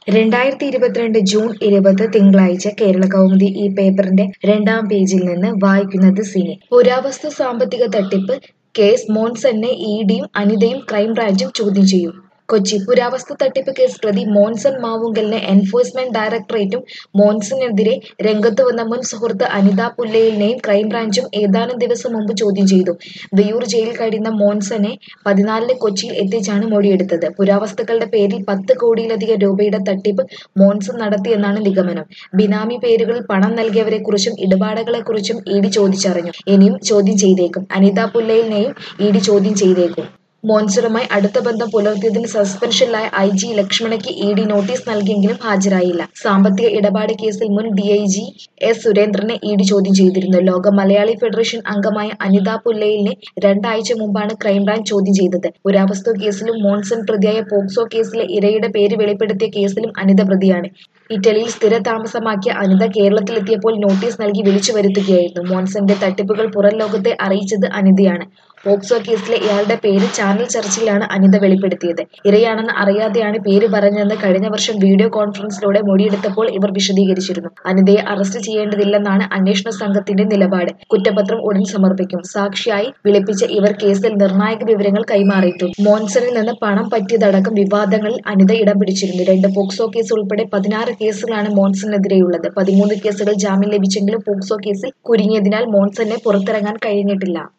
രണ്ടായിരത്തി ഇരുപത്തിരണ്ട് ജൂൺ ഇരുപത് തിങ്കളാഴ്ച കേരള കൗമുദി ഈ പേപ്പറിന്റെ രണ്ടാം പേജിൽ നിന്ന് വായിക്കുന്നത് സിനി പുരാവസ്തു സാമ്പത്തിക തട്ടിപ്പ് കേസ് മോൻസനെ ഇഡിയും അനിതയും ക്രൈംബ്രാഞ്ചും ചോദ്യം ചെയ്യും കൊച്ചി പുരാവസ്തു തട്ടിപ്പ് കേസ് പ്രതി മോൻസൺ മാവുങ്കലിനെ എൻഫോഴ്സ്മെന്റ് ഡയറക്ടറേറ്റും മോൻസണിനെതിരെ രംഗത്ത് വന്ന മുൻ സുഹൃത്ത് അനിത പുല്ലയിലിനെയും ക്രൈംബ്രാഞ്ചും ഏതാനും ദിവസം മുമ്പ് ചോദ്യം ചെയ്തു വിയൂർ ജയിലിൽ കഴിയുന്ന മോൻസനെ പതിനാലിന് കൊച്ചിയിൽ എത്തിച്ചാണ് മൊഴിയെടുത്തത് പുരാവസ്തുക്കളുടെ പേരിൽ പത്ത് കോടിയിലധികം രൂപയുടെ തട്ടിപ്പ് മോൻസൺ നടത്തിയെന്നാണ് നിഗമനം ബിനാമി പേരുകളിൽ പണം നൽകിയവരെക്കുറിച്ചും ഇടപാടുകളെക്കുറിച്ചും ഇ ഡി ചോദിച്ചറിഞ്ഞു ഇനിയും ചോദ്യം ചെയ്തേക്കും അനിത പുല്ലയിലിനെയും ഇ ഡി ചോദ്യം ചെയ്തേക്കും മോൻസറുമായി അടുത്ത ബന്ധം പുലർത്തിയതിന് സസ്പെൻഷനിലായ ഐ ജി ലക്ഷ്മണയ്ക്ക് ഇ ഡി നോട്ടീസ് നൽകിയെങ്കിലും ഹാജരായില്ല സാമ്പത്തിക ഇടപാട് കേസിൽ മുൻ ഡി ഐ ജി എസ് സുരേന്ദ്രനെ ഇ ഡി ചോദ്യം ചെയ്തിരുന്നു ലോക മലയാളി ഫെഡറേഷൻ അംഗമായ അനിത പുല്ലയിലിനെ രണ്ടാഴ്ച മുമ്പാണ് ക്രൈംബ്രാഞ്ച് ചോദ്യം ചെയ്തത് പുരാവസ്തു കേസിലും മോൺസൺ പ്രതിയായ പോക്സോ കേസിലെ ഇരയുടെ പേര് വെളിപ്പെടുത്തിയ കേസിലും അനിത പ്രതിയാണ് ഇറ്റലിയിൽ സ്ഥിര താമസമാക്കിയ അനിത കേരളത്തിലെത്തിയപ്പോൾ നോട്ടീസ് നൽകി വിളിച്ചു വരുത്തുകയായിരുന്നു മോൺസന്റെ തട്ടിപ്പുകൾ പുറം ലോകത്തെ അറിയിച്ചത് അനിതയാണ് പോക്സോ കേസിലെ ഇയാളുടെ പേര് ചാനൽ ചർച്ചയിലാണ് അനിത വെളിപ്പെടുത്തിയത് ഇരയാണെന്ന് അറിയാതെയാണ് പേര് പറഞ്ഞതെന്ന് കഴിഞ്ഞ വർഷം വീഡിയോ കോൺഫറൻസിലൂടെ മൊഴിയെടുത്തപ്പോൾ ഇവർ വിശദീകരിച്ചിരുന്നു അനിതയെ അറസ്റ്റ് ചെയ്യേണ്ടതില്ലെന്നാണ് അന്വേഷണ സംഘത്തിന്റെ നിലപാട് കുറ്റപത്രം ഉടൻ സമർപ്പിക്കും സാക്ഷിയായി വിളിപ്പിച്ച ഇവർ കേസിൽ നിർണായക വിവരങ്ങൾ കൈമാറിയിട്ടുണ്ട് മോൻസണിൽ നിന്ന് പണം പറ്റിയതടക്കം വിവാദങ്ങളിൽ അനിത ഇടം പിടിച്ചിരുന്നു രണ്ട് പോക്സോ കേസ് ഉൾപ്പെടെ പതിനാറ് കേസുകളാണ് മോൺസണിനെതിരെയുള്ളത് പതിമൂന്ന് കേസുകൾ ജാമ്യം ലഭിച്ചെങ്കിലും പോക്സോ കേസിൽ കുരുങ്ങിയതിനാൽ മോൺസണിനെ പുറത്തിറങ്ങാൻ കഴിഞ്ഞിട്ടില്ല